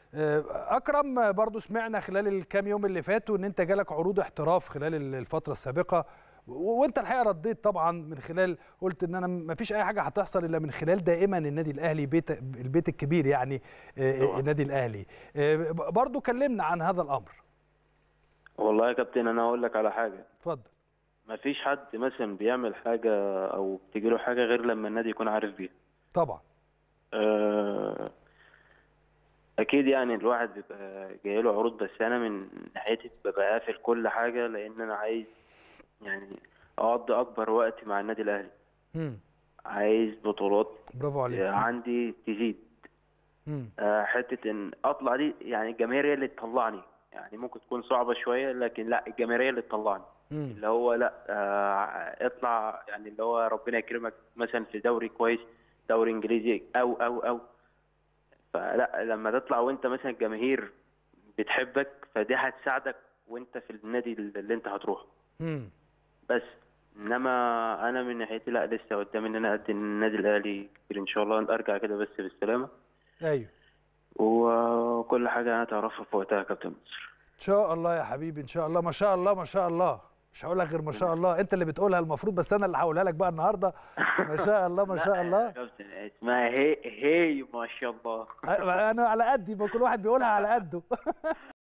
آه، اكرم برضو سمعنا خلال الكام يوم اللي فاتوا ان انت جالك عروض احتراف خلال الفتره السابقه و- وانت الحقيقه رديت طبعا من خلال قلت ان انا ما فيش اي حاجه هتحصل الا من خلال دائما النادي الاهلي بيت البيت الكبير يعني آه، طبعاً. النادي الاهلي آه، برضو كلمنا عن هذا الامر والله يا كابتن انا اقول لك على حاجه اتفضل مفيش حد مثلا بيعمل حاجه او بتجيله حاجه غير لما النادي يكون عارف بيها طبعا آه، اكيد يعني الواحد بيبقى جاي له عروض بس انا من ناحيتي ببقى قافل كل حاجه لان انا عايز يعني اقضي اكبر وقت مع النادي الاهلي مم. عايز بطولات برافو عليك عندي تزيد مم. آه، حته ان اطلع دي يعني الجماهير هي اللي تطلعني يعني ممكن تكون صعبه شويه لكن لا الجماهير هي اللي تطلعني مم. اللي هو لا آه، اطلع يعني اللي هو ربنا يكرمك مثلا في دوري كويس دوري انجليزي او او او فلا لما تطلع وانت مثلا الجماهير بتحبك فدي هتساعدك وانت في النادي اللي انت هتروح مم. بس انما انا من ناحيتي لا لسه قدامي ان انا اقدم النادي الاهلي كتير ان شاء الله ارجع كده بس بالسلامه ايوه وكل حاجه انا تعرفها في وقتها يا كابتن مصر ان شاء الله يا حبيبي ان شاء الله ما شاء الله ما شاء الله مش هقول لك غير ما شاء الله انت اللي بتقولها المفروض بس انا اللي هقولها لك بقى النهارده ما شاء الله ما شاء لا الله يا كابتن اسمها هي هي ما شاء الله انا على قدي ما كل واحد بيقولها على قده